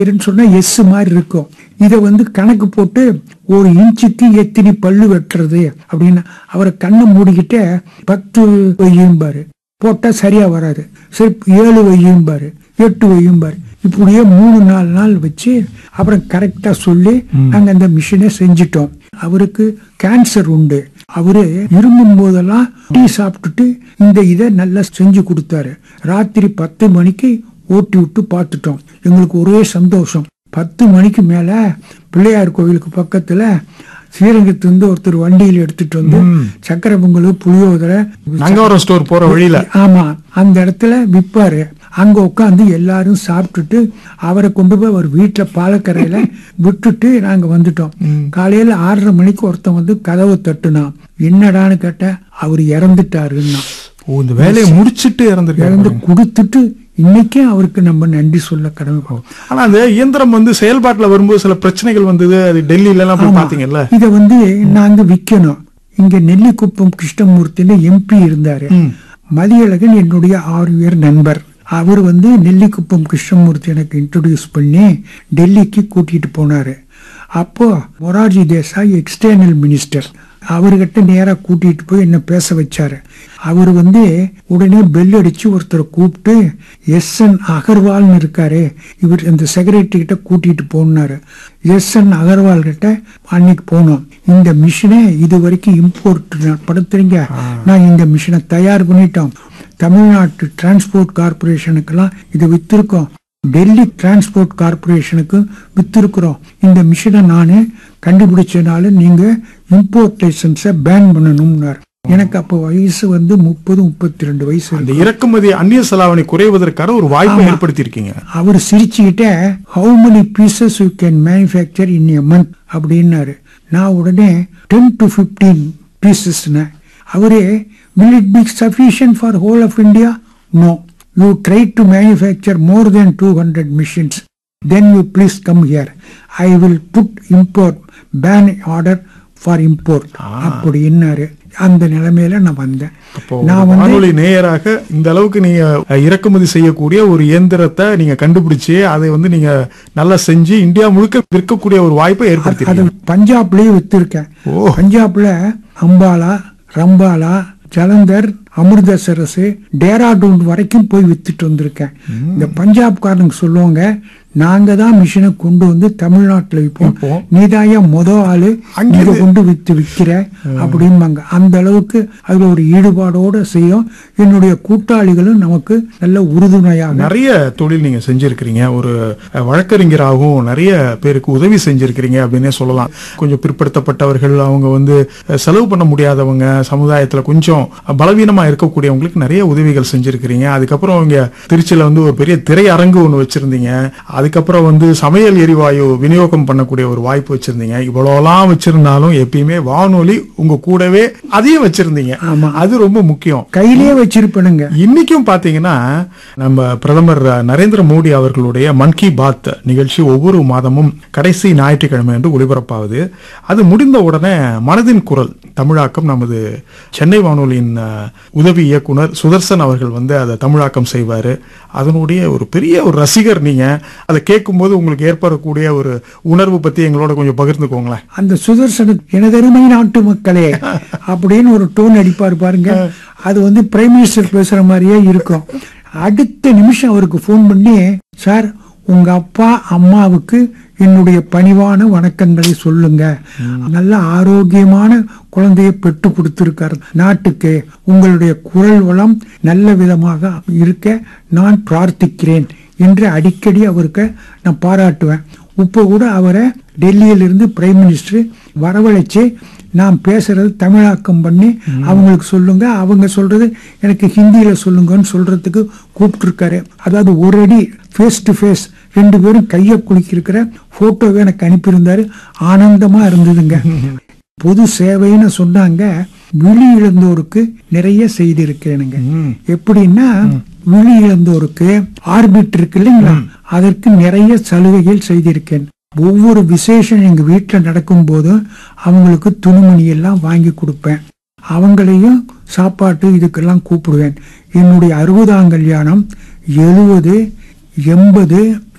இருன்னு சொன்னா எஸ் மாதிரி இருக்கும் இதை வந்து கணக்கு போட்டு ஒரு இன்ச்சுக்கு எத்தனை பல்லு வெட்டுறது அப்படின்னு அவரை கண்ணை மூடிக்கிட்டே பத்து வையும்பாரு போட்டா சரியா வராது சரி ஏழு வையும்பாரு எட்டு வையும்பாரு இப்படியே மூணு நாலு நாள் வச்சு அப்புறம் கரெக்டா சொல்லி நாங்க அந்த மிஷினை செஞ்சிட்டோம் அவருக்கு கேன்சர் உண்டு அவரு இருமும் போதெல்லாம் டீ சாப்பிட்டுட்டு இந்த இதை நல்லா செஞ்சு கொடுத்தாரு ராத்திரி பத்து மணிக்கு ஓட்டி விட்டு பார்த்துட்டோம் எங்களுக்கு ஒரே சந்தோஷம் பத்து மணிக்கு மேல பிள்ளையார் கோவிலுக்கு பக்கத்துல ஸ்ரீரங்கத்திலிருந்து ஒருத்தர் வண்டியில் எடுத்துட்டு வந்து சக்கரை பொங்கல் புளியோதரை நங்கவரம் ஸ்டோர் போற வழியில ஆமா அந்த இடத்துல விற்பாரு அங்க உட்காந்து எல்லாரும் சாப்பிட்டுட்டு அவரை கொண்டு போய் அவர் வீட்டுல பாலக்கரையில விட்டுட்டு நாங்க வந்துட்டோம் காலையில ஆறரை மணிக்கு ஒருத்தன் வந்து கதவை தட்டுனான் என்னடான்னு கேட்டேன் அவர் இறந்துட்டாருன்னா ஓ இந்த வேலையை முடிச்சிட்டு இறந்து இறந்துருக்காங்க கொடுத்துட்டு இன்னைக்கே அவருக்கு நம்ம நன்றி சொல்ல கடமைப்போம் ஆனா அந்த இயந்திரம் வந்து செயல்பாட்டுல வரும்போது சில பிரச்சனைகள் வந்தது அது டெல்லியில எல்லாம் போய் பாத்தீங்கல்ல இத வந்து நாங்க விக்கணும் இங்க நெல்லிக்குப்பம் கிருஷ்ணமூர்த்தின்னு எம்பி இருந்தாரு ம். மதியழகன் என்னுடைய ஆறு பேர் நண்பர் அவர் வந்து நெல்லிக்குப்பம் கிருஷ்ணமூர்த்தி எனக்கு இன்ட்ரடியூஸ் பண்ணி டெல்லிக்கு கூட்டிட்டு போனாரு அப்போ மொரார்ஜி தேசாய் எக்ஸ்டர்னல் மினிஸ்டர் அவர்கிட்ட நேரா கூட்டிட்டு போய் என்ன பேச வச்சாரு அவர் வந்து உடனே பெல் அடிச்சு ஒருத்தரை கூப்பிட்டு எஸ் என் அகர்வால்னு இருக்காரு இவர் இந்த செக்ரட்டரி கிட்ட கூட்டிட்டு போனாரு எஸ் என் அகர்வால் கிட்ட அன்னைக்கு போனோம் இந்த மிஷினை இது வரைக்கும் இம்போர்ட் படுத்துறீங்க நான் இந்த மிஷினை தயார் பண்ணிட்டோம் தமிழ்நாட்டு டிரான்ஸ்போர்ட் கார்பரேஷனுக்கெல்லாம் இதை வித்திருக்கோம் டெல்லி டிரான்ஸ்போர்ட் கார்பரேஷனுக்கு வித்திருக்கிறோம் இந்த மிஷினை நான் கண்டுபிடிச்சனால நீங்க இம்போர்ட் லைசன்ஸை பேன் பண்ணணும்னார் எனக்கு அப்போ வயசு வந்து முப்பது முப்பத்தி ரெண்டு வயசு அந்த இருக்கு. இறக்குமதி அந்நிய செலாவணி குறைவதற்கான ஒரு வாய்ப்பை ஏற்படுத்தி இருக்கீங்க அவர் சிரிச்சுக்கிட்டே how many pieces you can manufacture in a month அப்படின்னாரு நான் உடனே டென் டு ஃபிஃப்டீன் பீசஸ்னு அவரே will it be sufficient for whole of India? No. You try to manufacture more than 200 machines. Then you please come here. I will put import, ban order for import. அப்படின்னாரு அந்த நிலைமையில நான் வந்தேன் அப்போ நான் ஒரு வந்து வானொலி நேயராக இந்த அளவுக்கு நீங்க அஹ், இறக்குமதி செய்யக்கூடிய ஒரு இயந்திரத்தை நீங்க கண்டுபிடிச்சு அதை வந்து நீங்க நல்லா செஞ்சு இந்தியா முழுக்க விற்கக்கூடிய ஒரு வாய்ப்பை ஏற்படுத்தி அது பஞ்சாப்லயே வித்திருக்கேன் ஓ. பஞ்சாப்ல அம்பாலா ரம்பாலா ஜலந்தர் அமிர்தசரஸ் டேராடூன் வரைக்கும் போய் வித்துட்டு வந்திருக்கேன் இந்த பஞ்சாப்காரனுக்கு சொல்லுவாங்க நாங்க தான் மிஷினை கொண்டு வந்து தமிழ்நாட்டுல விற்போம் விற்போம். நீதாயா முத ஆளு அங்க இதை கொண்டு வித்து விக்கிற அப்படிம்பாங்க அந்த அளவுக்கு அதுல ஒரு ஈடுபாடோட செய்யும் என்னுடைய கூட்டாளிகளும் நமக்கு நல்ல உறுதுணையாக நிறைய தொழில் நீங்க செஞ்சிருக்கிறீங்க ஒரு அஹ், வழக்கறிஞராகவும் நிறைய பேருக்கு உதவி செஞ்சிருக்கிறீங்க அப்படின்னே சொல்லலாம் கொஞ்சம் பிற்படுத்தப்பட்டவர்கள் அவங்க வந்து அஹ், செலவு பண்ண முடியாதவங்க சமுதாயத்துல கொஞ்சம் பலவீனமா இருக்கக்கூடியவங்களுக்கு நிறைய உதவிகள் செஞ்சிருக்கிறீங்க அதுக்கப்புறம் இங்க திருச்சியில வந்து ஒரு பெரிய திரையரங்கு ஒன்று வச்சிருந்தீங்க அதுக்கப்புறம் வந்து சமையல் எரிவாயு விநியோகம் பண்ணக்கூடிய ஒரு வாய்ப்பு வச்சிருந்தீங்க இவ்வளவுலாம் வச்சிருந்தாலும் எப்பயுமே வானொலி உங்க கூடவே அதையும் வச்சிருந்தீங்க ஆமா. அது ரொம்ப முக்கியம் கையிலேயே வச்சிருப்பனுங்க இன்னைக்கும் பாத்தீங்கன்னா நம்ம பிரதமர் நரேந்திர மோடி அவர்களுடைய மன் கி பாத் நிகழ்ச்சி ஒவ்வொரு மாதமும் கடைசி ஞாயிற்றுக்கிழமை என்று ஒளிபரப்பாகுது அது முடிந்த உடனே மனதின் குரல் தமிழாக்கம் நமது சென்னை வானொலியின் அஹ், உதவி இயக்குனர் சுதர்சன் அவர்கள் வந்து அதை தமிழாக்கம் செய்வாரு அதனுடைய ஒரு பெரிய ஒரு ரசிகர் நீங்க அதை கேட்கும்போது உங்களுக்கு ஏற்படக்கூடிய ஒரு உணர்வு பத்தி எங்களோட கொஞ்சம் பகிர்ந்துக்கோங்களேன் அந்த சுதர்சனுக்கு எனதருமை நாட்டு மக்களே அப்படின்னு ஒரு டோன் அடிப்பார் பாருங்க அது வந்து பிரைம் மினிஸ்டர் பேசுற மாதிரியே இருக்கும் அடுத்த நிமிஷம் அவருக்கு ஃபோன் பண்ணி சார் உங்க அப்பா அம்மாவுக்கு என்னுடைய பணிவான வணக்கங்களை சொல்லுங்க நல்ல ஆரோக்கியமான குழந்தையை பெற்று கொடுத்திருக்கார் நாட்டுக்கு உங்களுடைய குரல் வளம் நல்ல விதமாக இருக்க நான் பிரார்த்திக்கிறேன் என்று அடிக்கடி அவருக்கு நான் பாராட்டுவேன் இப்போ கூட அவரை டெல்லியிலிருந்து பிரைம் மினிஸ்டர் வரவழைச்சு நான் பேசுறது தமிழாக்கம் பண்ணி அவங்களுக்கு சொல்லுங்க அவங்க சொல்றது எனக்கு ஹிந்தியில சொல்லுங்கன்னு சொல்றதுக்கு கூப்பிட்டுருக்காரு அதாவது ஒரு அடி ஃபேஸ் டு ஃபேஸ் ரெண்டு பேரும் கையை குலுக்கியிருக்கிற போட்டோவை எனக்கு அனுப்பியிருந்தாரு ஆனந்தமா இருந்ததுங்க பொது சேவைன்னு சொன்னாங்க விழி இழந்தோருக்கு நிறைய செய்தி இருக்கேனுங்க எப்படின்னா விழி இழந்தோருக்கு ஆர்பிட் இருக்கு இல்லைங்களா அதற்கு நிறைய சலுகைகள் செய்திருக்கேன் ஒவ்வொரு விசேஷம் எங்க வீட்டுல நடக்கும் போதும் அவங்களுக்கு துணிமணி எல்லாம் வாங்கி கொடுப்பேன் அவங்களையும் சாப்பாட்டு இதுக்கெல்லாம் கூப்பிடுவேன் என்னுடைய அறுபதாம் கல்யாணம் எழுபது எண்பது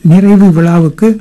நிறைவு விழாவுக்கு